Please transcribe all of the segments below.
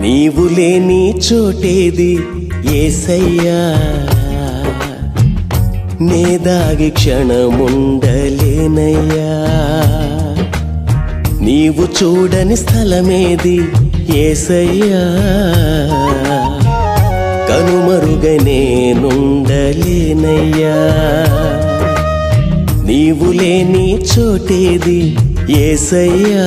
నీవు లేని చోటేది ఏసయ్యా నే దాగి క్షణముండలేనయ్యా నీవు చూడని స్థలమేది ఏసయ్యా కనుమరుగై నేనుండలేనయ్యా నీవు లేని చోటేది ఏసయ్యా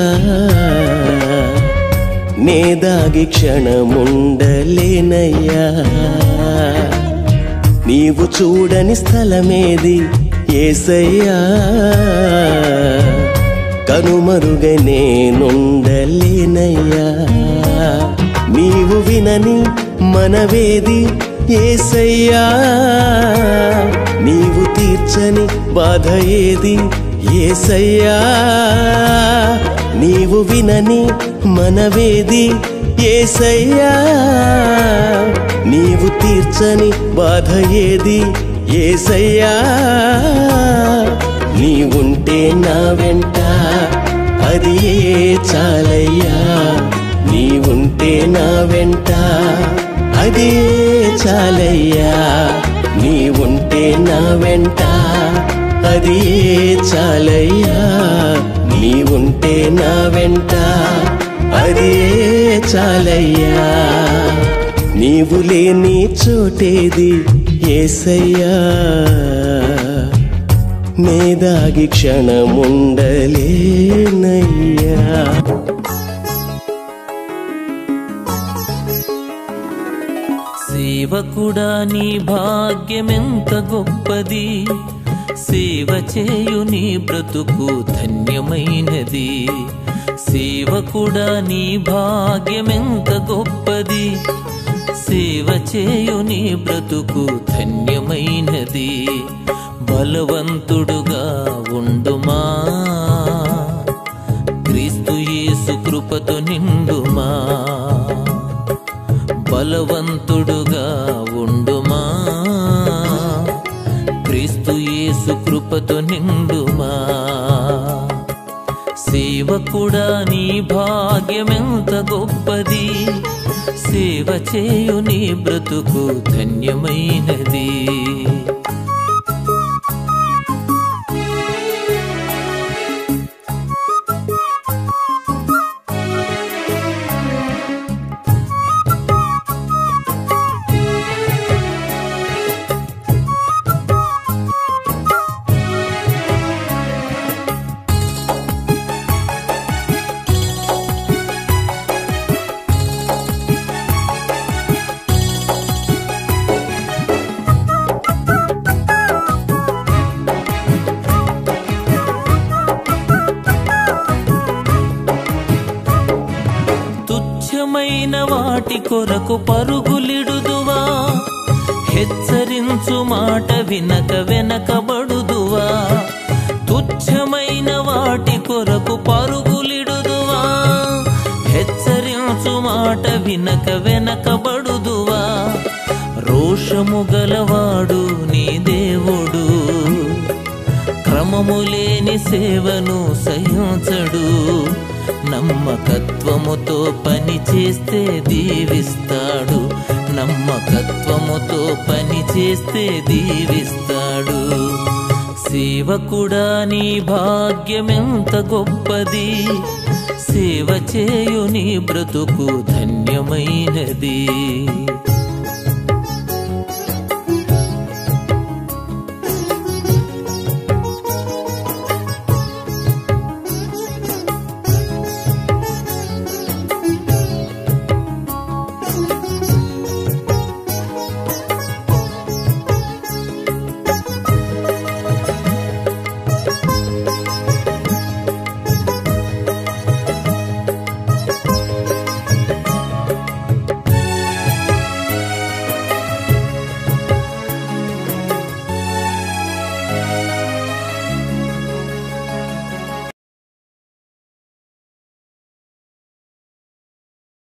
నే దాగి క్షణముండలేనయ్యా నీవు చూడని స్థలమేది ఏసయ్యా కనుమరుగై నేనుండలేనయ్యా నీవు వినని మనవేది ఏసయ్యా నీవు తీర్చని బాధ ఏది ఏసయ్యా నీవు వినని మనవేది ఏసయ్యా నీవు తీర్చని బాధ ఏది ఏసయ్యా నీవుంటే నా వెంట అది ఏ చాలయ్యా నీవుంటే నా వెంట అది ఏ చాలయ్యా నీవుంటే నా వెంట అది ఏ చాలయ్యా నీవుంటే నా వెంట అది ఏ చాలయ్యా నీవు లేని చోటేది ఏసయ్యా నే దాగి క్షణముండలేనయ్యా సేవకుడా నీ భాగ్యమెంత గొప్పది సేవ చేయు నీ బ్రతుకు ధన్యమైనది సేవకుడా నీ భాగ్యమెంత గొప్పది సేవ చేయు నీ బ్రతుకు ధన్యమైనది బలవంతుడుగా ఉండుమా క్రీస్తు యేసు కృపతో నిండుమా బలవంతుడుగా ఉండుమా క్రీస్తు యేసు కృపతో నిండుమా సేవకుడా నీ భాగ్యమెంత గొప్పది సేవ చేయు నీ బ్రతుకు ధన్యమైనది తుచ్చమైన వాటి కొరకు పరుగులిడుదువా హెచ్చరించు మాట వినక వెనకబడుదువా తుచ్చమైన వాటి కొరకు పరుగులిడుదువా హెచ్చరించు మాట వినక వెనకబడుదువా రోషము గలవాడు నీ దేవుడు క్రమము లేని సేవను సహించడు నమ్మకత్వముతో పని చేస్తే దీవిస్తాడు నమ్మకత్వముతో పని చేస్తే దీవిస్తాడు సేవకుడా నీ భాగ్యమెంత గొప్పది సేవ చేయు నీ బ్రతుకు ధన్యమైనది